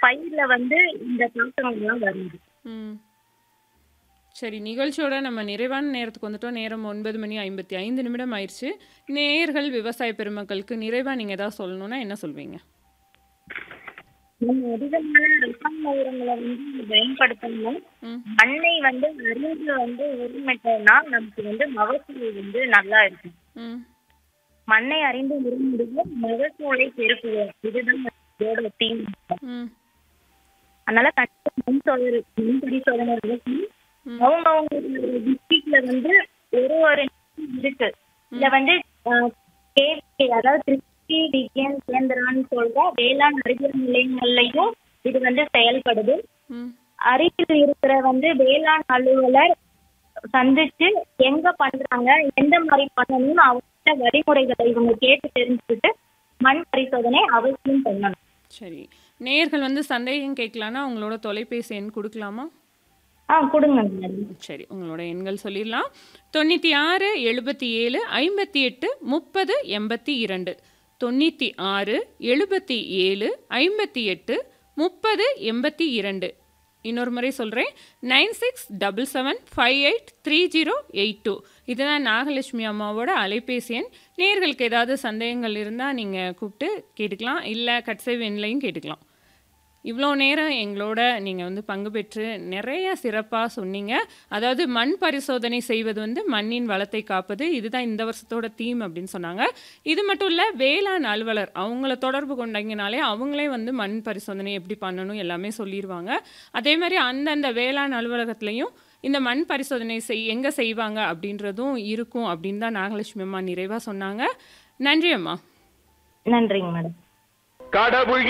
பயிர்ல வந்து இந்த தாக்கங்கள்லாம் வருது ம் சரி நிகழ்ச்சியோட நம்ம நிறைவான நேரத்துக்கு வந்துட்டோம் நேரம் ஒன்பது மணி ஐம்பத்தி ஐந்து நிமிடம் ஆயிடுச்சு நேயர்கள் விவசாய பெருமக்களுக்கு நிறைவாக நீங்கள் ஏதாவது சொல்லணும்னா என்ன சொல்வீங்க நம்ம அதிகமான ரசாயன உரங்களை வந்து பயன்படுத்தணும் ம் மண்ணை வந்து அறிந்து வந்து உரிமிட்டோம்னா நமக்கு வந்து மகசூல் வந்து நல்லா இருக்கும் ம் மண்ணை அறிந்து உரிமிடுவோம் மகசூலை பெருக்குவோம் இதுதான் இதோட தீம் ம் அதனால கண்டிப்பா மண் சோதனை மண் பரிசோதனை நடத்தி ம். அவங்க அவங்க டிஸ்ட்ரிக்ட்ல வந்து ஒரு ஒரு இருக்கு இதுல வந்து கேவி அதாவது திருச்சி விஜயன் கேந்திரான்னு சொல்ற வேளாண் அறிவியல் நிலையங்கள்லயும் இது வந்து செயல்படுது ம் அருகில் இருக்கிற வந்து வேளாண் அலுவலர் சந்திச்சு எங்க பண்றாங்க எந்த மாதிரி பண்ணணும்னு அவங்க வழிமுறைகளை இவங்க கேட்டு தெரிஞ்சுக்கிட்டு மண் பரிசோதனை அவசியம் பண்ணணும் சரி நேயர்கள் வந்து சந்தேகம் கேட்கலான்னா உங்களோட தொலைபேசி எண் கொடுக்கலாமா ஆ கொடுங்க மேடம் சரி உங்களோட எண்கள் சொல்லிடலாம் தொண்ணூற்றி ஆறு எழுபத்தி ஏழு ஐம்பத்தி எட்டு முப்பது எண்பத்தி இரண்டு தொண்ணூற்றி ஆறு எழுபத்தி ஏழு ஐம்பத்தி எட்டு முப்பது எண்பத்தி இரண்டு இன்னொரு முறை சொல்கிறேன் nine six double seven five eight three zero eight two இதுதான் நாகலட்சுமி அம்மாவோட அலைபேசி எண் நேர்களுக்கு ஏதாவது சந்தேகங்கள் இருந்தால் நீங்கள் கூப்பிட்டு கேட்டுக்கலாம் இல்லை கட்சை எண்லையும் கேட்டுக்கலாம் இவ்வளோ நேரம் எங்களோட நீங்கள் வந்து பங்கு பெற்று நிறைய சிறப்பாக சொன்னீங்க அதாவது மண் பரிசோதனை செய்வது வந்து மண்ணின் வளத்தை காப்பது இதுதான் இந்த வருஷத்தோட தீம் அப்படின்னு சொன்னாங்க இது மட்டும் இல்லை வேளாண் அலுவலர் அவங்கள தொடர்பு கொண்டீங்கனாலே அவங்களே வந்து மண் பரிசோதனை எப்படி பண்ணணும் எல்லாமே சொல்லிடுவாங்க அதே மாதிரி அந்தந்த வேளாண் அலுவலகத்துலேயும் இந்த மண் பரிசோதனை செய் எங்கே செய்வாங்க அப்படின்றதும் இருக்கும் அப்படின்னு தான் நாகலட்சுமி அம்மா நிறைவாக சொன்னாங்க நன்றி அம்மா நன்றிங்க மேடம் கடவுள்